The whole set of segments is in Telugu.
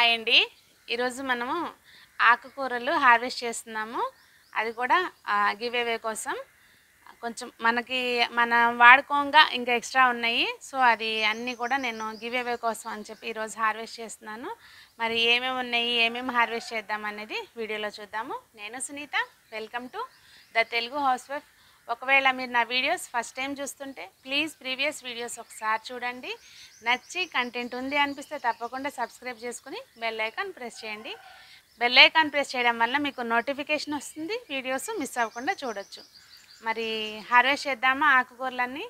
హాయ్ అండి ఈరోజు మనము ఆకుకూరలు హార్వెస్ట్ చేస్తున్నాము అది కూడా గివ్ అవే కోసం కొంచెం మనకి మన వాడుకోగా ఇంకా ఎక్స్ట్రా ఉన్నాయి సో అది అన్నీ కూడా నేను గివ్ అవే కోసం అని చెప్పి ఈరోజు హార్వెస్ట్ చేస్తున్నాను మరి ఏమేమి ఉన్నాయి ఏమేమి హార్వెస్ట్ చేద్దాం అనేది వీడియోలో చూద్దాము నేను Sunitha welcome to the Telugu housewife ఒకవేళ మీరు నా వీడియోస్ ఫస్ట్ టైం చూస్తుంటే ప్లీజ్ ప్రీవియస్ వీడియోస్ ఒకసారి చూడండి నచ్చి కంటెంట్ ఉంది అనిపిస్తే తప్పకుండా సబ్స్క్రైబ్ చేసుకుని బెల్ ఐకాన్ ప్రెస్ చేయండి బెల్ ఐకాన్ ప్రెస్ చేయడం వల్ల మీకు నోటిఫికేషన్ వస్తుంది వీడియోస్ మిస్ అవ్వకుండా చూడొచ్చు మరి హార్వెస్ట్ చేద్దామా ఆకుకూరలన్నీ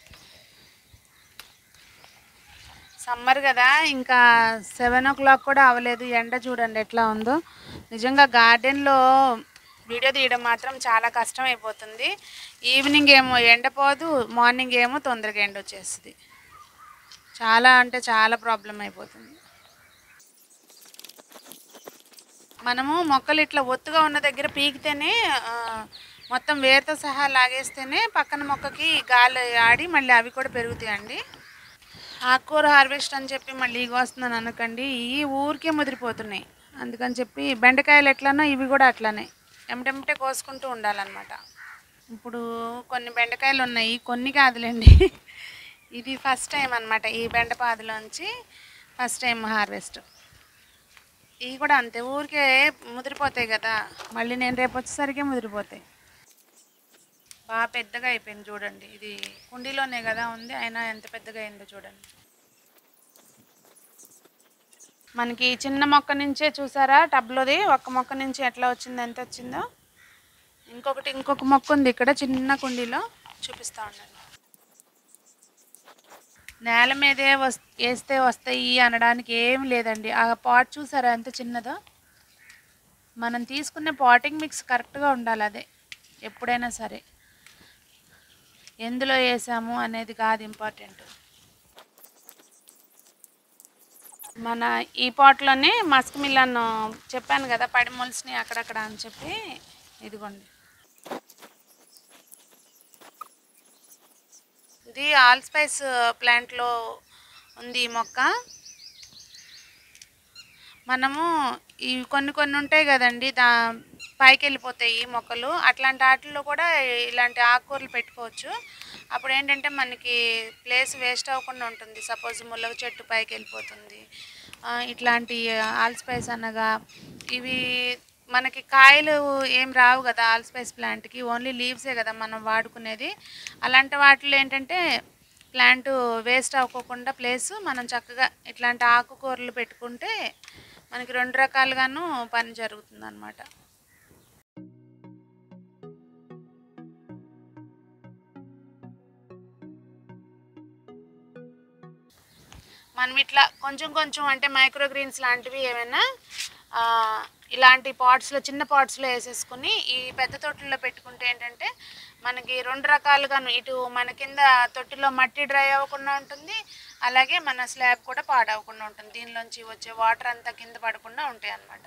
సమ్మర్ కదా ఇంకా సెవెన్ ఓ క్లాక్ కూడా అవ్వలేదు ఎండ చూడండి ఎట్లా ఉందో నిజంగా గార్డెన్లో వీడియో తీయడం మాత్రం చాలా కష్టం అయిపోతుంది ఈవినింగ్ ఏమో ఎండ పోదు మార్నింగ్ ఏమో తొందరగా ఎండ వచ్చేస్తుంది చాలా అంటే చాలా ప్రాబ్లం అయిపోతుంది మనము మొక్కలు ఇట్లా ఒత్తుగా ఉన్న దగ్గర పీకితేనే ఆ, మొత్తం వేరుతో సహా లాగేస్తేనే పక్కన మొక్కకి గాలి ఆడి మళ్ళీ అవి కూడా పెరుగుతాయండి ఆకుకూర హార్వెస్ట్ అని చెప్పి మళ్ళీ ఇగ వస్తున్నాను అనకండి ఈ ఊరికే ముదిరిపోతున్నాయి అందుకని చెప్పి బెండకాయలు ఎట్లానో ఇవి కూడా అట్లానే ఎమటెమటే కోసుకుంటూ ఉండాలన్నమాట ఇప్పుడు కొన్ని బెండకాయలు ఉన్నాయి కొన్ని కాదులేండి ఇది ఫస్ట్ టైం అనమాట ఈ బెండపాదులోంచి ఫస్ట్ టైం హార్వెస్ట్ ఇవి కూడా అంతే ఊరికే ముదిరిపోతాయి కదా మళ్ళీ నేను రేపు వచ్చేసరికి ముదిరిపోతాయి బాగా పెద్దగా అయిపోయింది చూడండి ఇది కుండీలోనే కదా ఉంది అయినా ఎంత పెద్దగా అయిందో చూడండి మనకి చిన్న మొక్క నుంచే చూసారా టబ్లోది ఒక్క మొక్క నుంచి ఎట్లా వచ్చిందో ఎంత వచ్చిందో ఇంకొకటి ఇంకొక మొక్క ఉంది ఇక్కడ చిన్న కుండీలో చూపిస్తా ఉండండి నేల మీదే వస్ వేస్తే వస్తాయి అనడానికి ఏం లేదండి ఆ పాట్ చూసారా ఎంత చిన్నదో మనం తీసుకునే పాటింగ్ మిక్స్ కరెక్ట్గా ఉండాలి అదే ఎప్పుడైనా సరే ఎందులో వేసాము అనేది కాదు ఇంపార్టెంట్ మన ఈ పాట్లోనే మస్క్ మిల్లన్ చెప్పాను కదా పడి మొలిసినాయి అక్కడక్కడ అని చెప్పి ఇదిగోండి ఇది ఆల్ స్పైస్ ప్లాంట్లో ఉంది ఈ మొక్క మనము ఈ కొన్ని కొన్ని ఉంటాయి కదండి దా పైకి వెళ్ళిపోతాయి ఈ మొక్కలు అట్లాంటి వాటిల్లో కూడా ఇలాంటి ఆకుకూరలు పెట్టుకోవచ్చు అప్పుడు ఏంటంటే మనకి ప్లేస్ వేస్ట్ అవ్వకుండా ఉంటుంది సపోజ్ ముల్లగ చెట్టు పైకి వెళ్ళిపోతుంది ఆ, ఇట్లాంటి ఆల్ స్పైస్ అనగా ఇవి మనకి కాయలు ఏం రావు కదా ఆల్ స్పైస్ ప్లాంట్కి ఓన్లీ లీవ్సే కదా మనం వాడుకునేది అలాంటి వాటిలో ఏంటంటే ప్లాంట్ వేస్ట్ అవ్వకుండా ప్లేస్ మనం చక్కగా ఇట్లాంటి ఆకుకూరలు పెట్టుకుంటే మనకి రెండు రకాలుగాను పని జరుగుతుంది అనమాట మనం ఇట్లా కొంచెం కొంచెం అంటే మైక్రో గ్రీన్స్ లాంటివి ఏమైనా ఆ, ఇలాంటి పాట్స్లో చిన్న పాట్స్లో వేసేసుకుని ఈ పెద్ద తొట్టుల్లో పెట్టుకుంటే ఏంటంటే మనకి రెండు రకాలుగాను ఇటు మన కింద తొట్టిలో మట్టి డ్రై అవ్వకుండా ఉంటుంది అలాగే మన స్లాబ్ కూడా పాడవకుండా ఉంటుంది దీనిలోంచి వచ్చే వాటర్ అంతా కింద పడకుండా ఉంటాయి అన్నమాట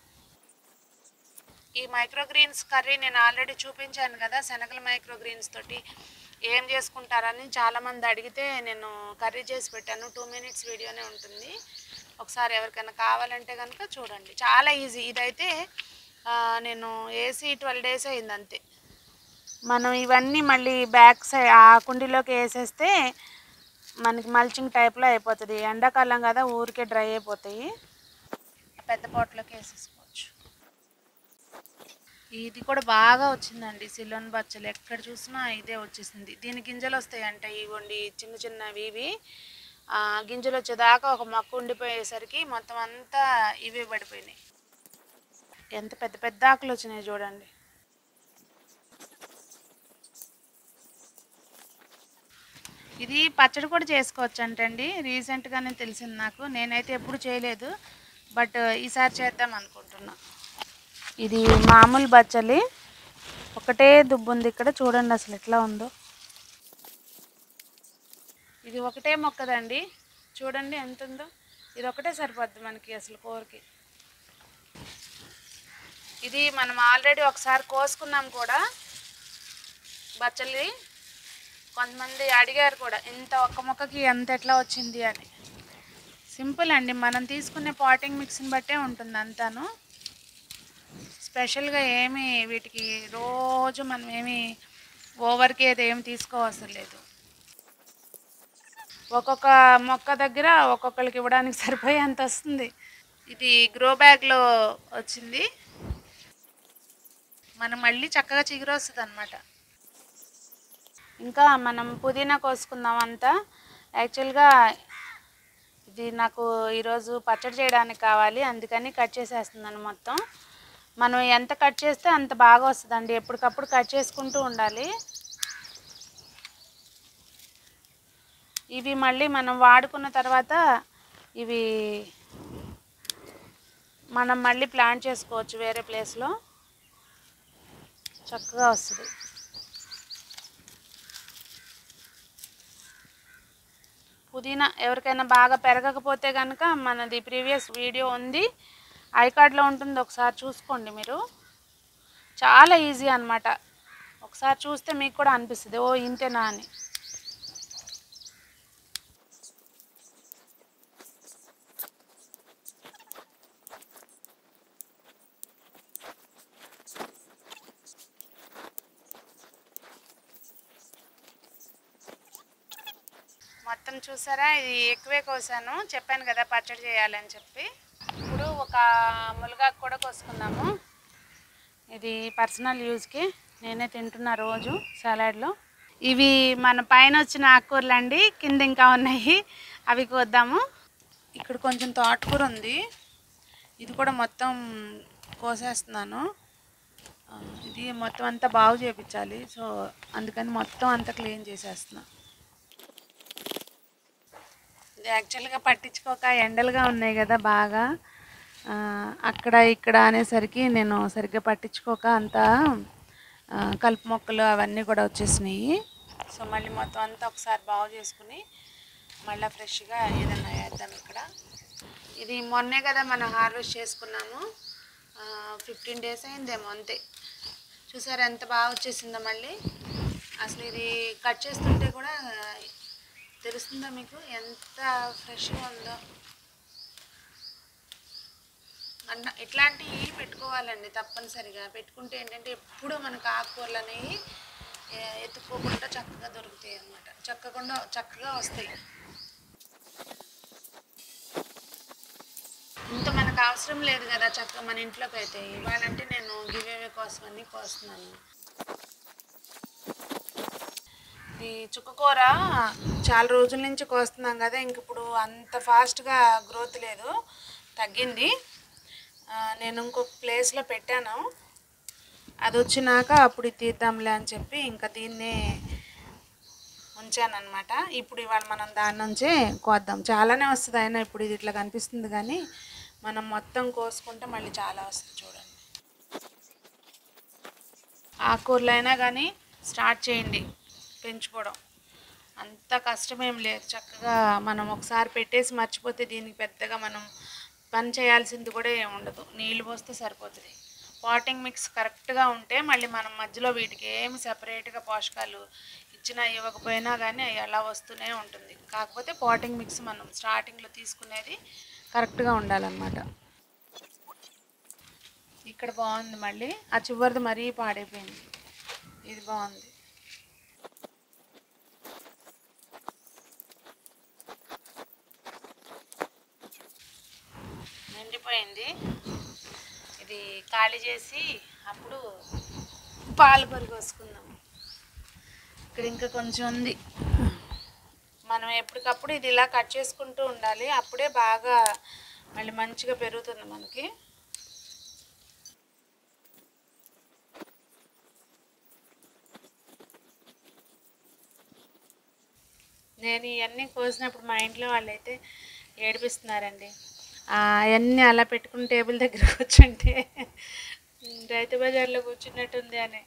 ఈ మైక్రో గ్రీన్స్ కర్రీ నేను ఆల్రెడీ చూపించాను కదా శనగల మైక్రో గ్రీన్స్ తోటి ఏం చేసుకుంటారని చాలామంది అడిగితే నేను కర్రీ చేసి పెట్టాను టూ మినిట్స్ వీడియోనే ఉంటుంది ఒకసారి ఎవరికైనా కావాలంటే కనుక చూడండి చాలా ఈజీ ఇదైతే ఆ, నేను ఏసీ ట్వెల్వ్ డేస్ అయింది అంతే మనం ఇవన్నీ మళ్ళీ బ్యాక్ సైడ్ ఆ కుండీలోకి వేసేస్తే మనకి మల్చింగ్ టైప్లో అయిపోతుంది ఎండాకాలం కదా ఊరికే డ్రై అయిపోతాయి పెద్ద పాట్లోకి వేసేసుకోవచ్చు ఇది కూడా బాగా వచ్చిందండి సిలోన్ బచ్చలు ఎక్కడ చూసినా ఇదే వచ్చేసింది దీని గింజలు వస్తాయంట ఇవ్వండి చిన్న చిన్నవి ఇవి ఆ, గింజలు వచ్చేదాకా ఒక మొక్క ఉండిపోయేసరికి మొత్తం అంతా ఇవే పడిపోయినాయి ఎంత పెద్ద పెద్ద ఆకులు వచ్చినాయి చూడండి ఇది పచ్చడి కూడా చేసుకోవచ్చు అంటండి రీసెంట్గానే తెలిసింది నాకు నేనైతే ఎప్పుడు చేయలేదు బట్ ఈసారి చేద్దాం అనుకుంటున్నా ఇది మామూలు బచ్చలి ఒకటే దుబ్బు ఉంది ఇక్కడ చూడండి అసలు ఎట్లా ఉందో ఇది ఒకటే మొక్కదండి చూడండి ఎంత ఉందో ఇది ఒకటే సరిపోద్ది మనకి అసలు కూరకి ఇది మనం ఆల్రెడీ ఒకసారి కోసుకున్నాం కూడా బచ్చలి కొంతమంది అడిగారు కూడా ఇంత ఒక్క మొక్కకి ఎంత ఎట్లా వచ్చింది అని సింపుల్ అండి మనం తీసుకునే పాటింగ్ మిక్స్ని బట్టే ఉంటుంది అంతాను స్పెషల్గా ఏమి వీటికి రోజు మనం ఏమి ఓవర్కి ఏది ఏమి తీసుకోవసరం లేదు ఒక్కొక్క మొక్క దగ్గర ఒక్కొక్కరికి ఇవ్వడానికి సరిపోయేంత వస్తుంది ఇది గ్రో బ్యాగ్లో వచ్చింది మనం మళ్ళీ చక్కగా చిగురు వస్తుంది అనమాట ఇంకా మనం పుదీనా కోసుకుందాం అంతా యాక్చువల్గా ఇది నాకు ఈరోజు పచ్చడి చేయడానికి కావాలి అందుకని కట్ చేసేస్తున్నాను మొత్తం మనం ఎంత కట్ చేస్తే అంత బాగా వస్తుందండి ఎప్పటికప్పుడు కట్ చేసుకుంటూ ఉండాలి ఇవి మళ్ళీ మనం వాడుకున్న తర్వాత ఇవి మనం మళ్ళీ ప్లాన్ చేసుకోవచ్చు వేరే ప్లేస్లో చక్కగా వస్తుంది పుదీనా ఎవరికైనా బాగా పెరగకపోతే కనుక మనది ప్రీవియస్ వీడియో ఉంది ఐకార్డ్లో ఉంటుంది ఒకసారి చూసుకోండి మీరు చాలా ఈజీ అన్నమాట ఒకసారి చూస్తే మీకు కూడా అనిపిస్తుంది ఓ ఇంతేనా అని మొత్తం చూసారా ఇది ఎక్కువే కోసాను చెప్పాను కదా పచ్చడి చేయాలని చెప్పి ఇప్పుడు ఒక ములగాకు కూడా కోసుకున్నాము ఇది పర్సనల్ యూజ్కి నేనే తింటున్నా రోజు సలాడ్లో ఇవి మన పైన వచ్చిన ఆకుకూరలు అండి కింద ఇంకా ఉన్నాయి అవి కోద్దాము ఇక్కడ కొంచెం తోటకూర ఉంది ఇది కూడా మొత్తం కోసేస్తున్నాను ఆ, ఇది మొత్తం అంతా బాగు చేయించాలి సో అందుకని మొత్తం అంతా క్లీన్ చేసేస్తున్నా ఇది యాక్చువల్గా పట్టించుకోక ఎండలుగా ఉన్నాయి కదా బాగా ఆ, అక్కడ ఇక్కడ అనేసరికి నేను సరిగ్గా పట్టించుకోక అంతా ఆ, కలుపు మొక్కలు అవన్నీ కూడా వచ్చేసినాయి సో మళ్ళీ మొత్తం అంతా ఒకసారి బాగు చేసుకుని మళ్ళీ ఫ్రెష్గా ఏదైనా వేద్దాం ఇక్కడ ఇది మొన్నే కదా మనం హార్వెస్ట్ చేసుకున్నాము ఫిఫ్టీన్ డేస్ అయిందేమో అంతే చూసారా ఎంత బాగా వచ్చేసిందో మళ్ళీ అసలు ఇది కట్ చేస్తుంటే కూడా తెలుస్తుందా మీకు ఎంత ఫ్రెష్గా ఉందో అన్న ఇట్లాంటివి పెట్టుకోవాలండి తప్పనిసరిగా పెట్టుకుంటే ఏంటంటే ఎప్పుడూ మనకు ఆకుకూరలు అనేవి ఏ- ఎత్తుక్కోకుండా చక్కగా దొరుకుతాయి అన్నమాట చక్కకుండా చక్కగా వస్తాయి ఇంత మనకు అవసరం లేదు కదా చక్కగా మన ఇంట్లోకి అయితే ఇవ్వాలంటే నేను గివేవే కోసం అన్ని కోస్తున్నాను ఈ చుక్కకూర చాలా రోజుల నుంచి కోస్తున్నాం కదా ఇంక ఇప్పుడు అంత ఫాస్ట్గా గ్రోత్ లేదు తగ్గింది ఆ, నేను ఇంకొక ప్లేస్లో పెట్టాను అది వచ్చినాక అప్పుడు ఇది తీద్దాంలే అని చెప్పి ఇంకా దీన్నే ఉంచానన్నమాట ఇప్పుడు ఇవాళ మనం దాని నుంచే కోద్దాం చాలానే వస్తుంది అయినా ఇప్పుడు ఇది ఇట్లా కనిపిస్తుంది కానీ మనం మొత్తం కోసుకుంటే మళ్ళీ చాలా వస్తుంది చూడండి ఆకుకూరలు అయినా కానీ స్టార్ట్ చేయండి పెంచుకోవడం అంత కష్టమేం లేదు చక్కగా మనం ఒకసారి పెట్టేసి మర్చిపోతే దీనికి పెద్దగా మనం పని చేయాల్సింది కూడా ఏమి ఉండదు నీళ్ళు పోస్తే సరిపోతుంది పాటింగ్ మిక్స్ కరెక్ట్గా ఉంటే మళ్ళీ మనం మధ్యలో వీటికి ఏమి సపరేట్గా పోషకాలు ఇచ్చినా ఇవ్వకపోయినా కానీ అవి అలా వస్తూనే ఉంటుంది కాకపోతే పాటింగ్ మిక్స్ మనం స్టార్టింగ్లో తీసుకునేది కరెక్ట్గా ఉండాలన్నమాట ఇక్కడ బాగుంది మళ్ళీ ఆ చివరిది మరీ పాడైపోయింది ఇది బాగుంది నిండిపోయింది ఇది ఖాళీ చేసి అప్పుడు పాలు పొరి కోసుకుందాం ఇక్కడ ఇంకా కొంచెం ఉంది మనం ఎప్పటికప్పుడు ఇది ఇలా కట్ చేసుకుంటూ ఉండాలి అప్పుడే బాగా మళ్ళీ మంచిగా పెరుగుతుంది మనకి నేను ఇవన్నీ కోసినప్పుడు మా ఇంట్లో వాళ్ళైతే ఏడిపిస్తున్నారండి అవన్నీ అలా పెట్టుకుని టేబుల్ దగ్గర కూర్చుంటే రైతు బజార్లో కూర్చున్నట్టుంది అని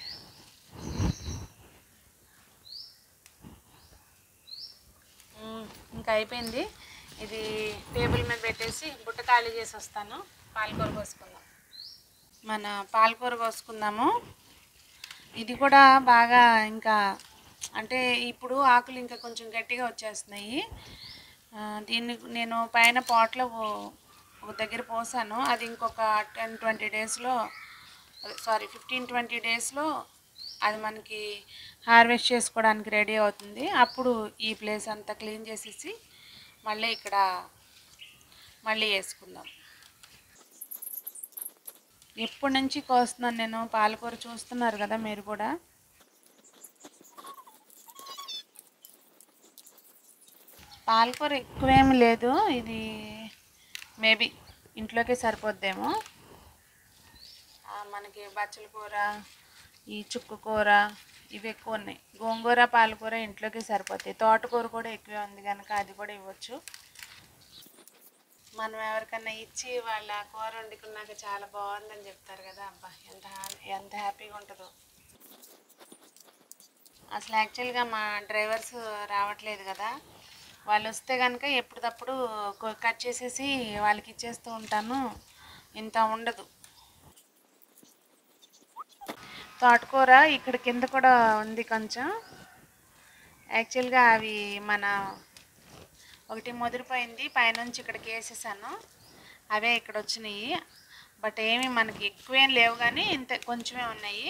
ఉమ్, ఇంకా అయిపోయింది ఇది టేబుల్ మీద పెట్టేసి బుట్ట ఖాళీ చేసి వస్తాను పాలకూర కోసుకుందాం మన పాలకూర కోసుకుందాము ఇది కూడా బాగా ఇంకా అంటే ఇప్పుడు ఆకులు ఇంకా కొంచెం గట్టిగా వచ్చేస్తున్నాయి ఆ, దీన్ని నేను పైన పాట్లో ఒక దగ్గర పోసాను అది ఇంకొక టెన్ ట్వంటీ డేస్లో సారీ ఫిఫ్టీన్ ట్వంటీ డేస్లో అది మనకి హార్వెస్ట్ చేసుకోవడానికి రెడీ అవుతుంది అప్పుడు ఈ ప్లేస్ అంతా క్లీన్ చేసేసి మళ్ళీ ఇక్కడ మళ్ళీ వేసుకుందాం ఎప్పటి నుంచి కోస్తున్నాను నేను పాలకూర చూస్తున్నారు కదా మీరు కూడా పాలకూర ఎక్కువేమి లేదు ఇది మేబీ ఇంట్లోకే సరిపోద్దేమో ఆ, మనకి బచ్చల కూర ఈ చుక్కు కూర ఇవి ఎక్కువ ఉన్నాయి గోంగూర పాలకూర ఇంట్లోకి సరిపోతాయి తోటకూర కూడా ఎక్కువే ఉంది కనుక అది కూడా ఇవ్వచ్చు మనం ఎవరికన్నా ఇచ్చి వాళ్ళ కూర వండుకున్నాక చాలా బాగుందని చెప్తారు కదా అబ్బా ఎంత హా- ఎంత హ్యాపీగా ఉంటుందో అసలు యాక్చువల్గా మా డ్రైవర్స్ రావట్లేదు కదా వాళ్ళు వస్తే కనుక ఎప్పటికప్పుడు కొ- కట్ చేసేసి వాళ్ళకి ఇచ్చేస్తూ ఉంటాను ఇంత ఉండదు తోటకూర ఇక్కడ కింద కూడా ఉంది కొంచెం యాక్చువల్గా అవి మన ఒకటి ముదిరిపోయింది పైనుంచి ఇక్కడికి వేసేసాను అవే ఇక్కడ వచ్చినాయి బట్ ఏమి మనకి ఎక్కువేం లేవు కానీ ఇంత కొంచెమే ఉన్నాయి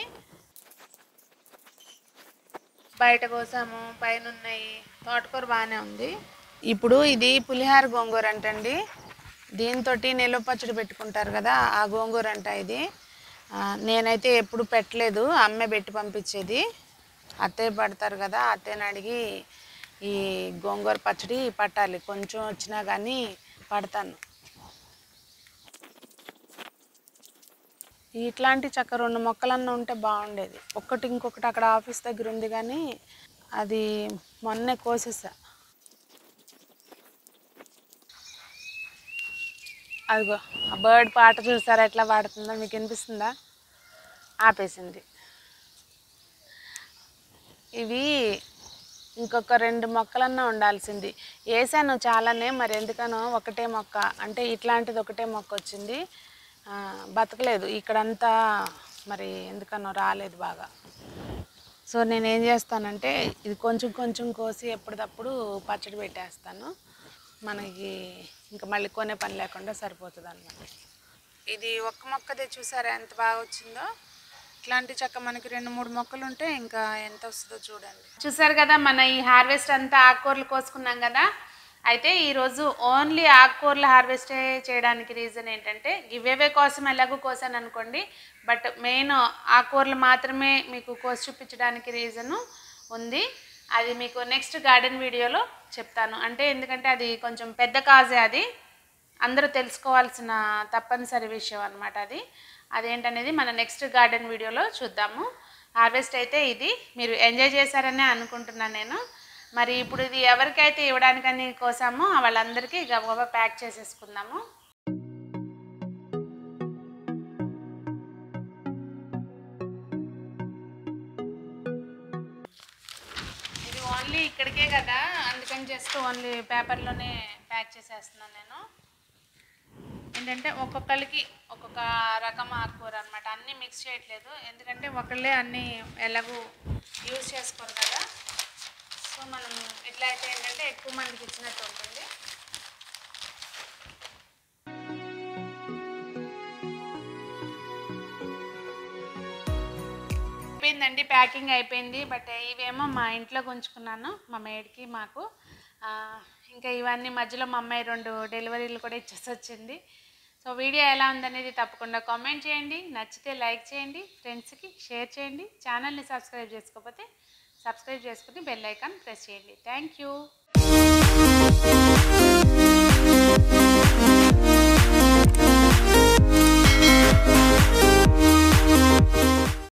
బయట కోసాము పైన ఉన్నాయి తోటకూర బాగానే ఉంది ఇప్పుడు ఇది పులిహార గోంగూర అంటండి దీంతో నిల్వ పచ్చడి పెట్టుకుంటారు కదా ఆ గోంగూర అంట ఇది ఆ, నేనైతే ఎప్పుడు పెట్టలేదు అమ్మే పెట్టి పంపించేది అత్తయ్య పడతారు కదా అత్తయ్యని అడిగి ఈ గోంగూర పచ్చడి పట్టాలి కొంచెం వచ్చినా కానీ పడతాను ఇట్లాంటి చక్క రెండు మొక్కలన్నా ఉంటే బాగుండేది ఒక్కటి ఇంకొకటి అక్కడ ఆఫీస్ దగ్గర ఉంది కానీ అది మొన్నే కోసేసా అదిగో ఆ బర్డ్ పాట చూసారా ఎట్లా పాడుతుందో మీకు వినిపిస్తుందా ఆపేసింది ఇవి ఇంకొక రెండు మొక్కలన్నా ఉండాల్సింది వేసాను చాలానే మరి ఎందుకనో ఒకటే మొక్క అంటే ఇట్లాంటిది ఒకటే మొక్క వచ్చింది ఆ, బతకలేదు ఇక్కడంతా మరి ఎందుకనో రాలేదు బాగా సో నేను ఏం చేస్తానంటే ఇది కొంచెం కొంచెం కోసి ఎప్పటికప్పుడు పచ్చడి పెట్టేస్తాను మనకి ఇంకా మళ్ళీ కొనే పని లేకుండా సరిపోతుంది అనమాట ఇది ఒక్క మొక్కదే చూసారా ఎంత బాగా వచ్చిందో ఇట్లాంటి చక్క మనకి రెండు మూడు మొక్కలు ఉంటే ఇంకా ఎంత వస్తుందో చూడండి చూసారు కదా మన ఈ హార్వెస్ట్ అంతా ఆకుకూరలు కోసుకున్నాం కదా అయితే ఈరోజు ఓన్లీ ఆకుకూరలు హార్వెస్ట్ చేయడానికి రీజన్ ఏంటంటే గివేవే కోసం ఎలాగో కోసాను అనుకోండి బట్ మెయిన్ ఆకుకూరలు మాత్రమే మీకు కోసి చూపించడానికి రీజను ఉంది అది మీకు నెక్స్ట్ గార్డెన్ వీడియోలో చెప్తాను అంటే ఎందుకంటే అది కొంచెం పెద్ద కాజే అది అందరూ తెలుసుకోవాల్సిన తప్పనిసరి విషయం అనమాట అది అదేంటనేది మన నెక్స్ట్ గార్డెన్ వీడియోలో చూద్దాము హార్వెస్ట్ అయితే ఇది మీరు ఎంజాయ్ చేశారనే అనుకుంటున్నాను నేను మరి ఇప్పుడు ఇది ఎవరికైతే ఇవ్వడానికని కోసామో వాళ్ళందరికీ గబగబా ప్యాక్ చేసేసుకుందాము ఇది ఓన్లీ ఇక్కడికే కదా అందుకని జస్ట్ ఓన్లీ పేపర్లోనే ప్యాక్ చేసేస్తున్నాను నేను ఏంటంటే ఒక్కొక్కరికి ఒక్కొక్క రకం ఆకుకూర అనమాట అన్నీ మిక్స్ చేయట్లేదు ఎందుకంటే ఒకళ్ళే అన్నీ ఎలాగూ యూజ్ చేసుకోరు కదా సో మనం ఇట్లా అయితే ఏంటంటే ఎక్కువ మందికి ఇచ్చినట్టు ఉంటుంది అయిపోయిందండి ప్యాకింగ్ అయిపోయింది బట్ ఇవేమో మా ఇంట్లోకి ఉంచుకున్నాను మా మేడ్కి మాకు ఆ, ఇంకా ఇవన్నీ మధ్యలో మా అమ్మాయి రెండు డెలివరీలు కూడా ఇచ్చేసి వచ్చింది సో వీడియో ఎలా ఉందనేది తప్పకుండా కామెంట్ చేయండి నచ్చితే లైక్ చేయండి ఫ్రెండ్స్కి షేర్ చేయండి ఛానల్ని సబ్స్క్రైబ్ చేసుకోకపోతే సబ్స్క్రైబ్ చేసుకుని బెల్ ఐకాన్ ప్రెస్ చేయండి థ్యాంక్ యూ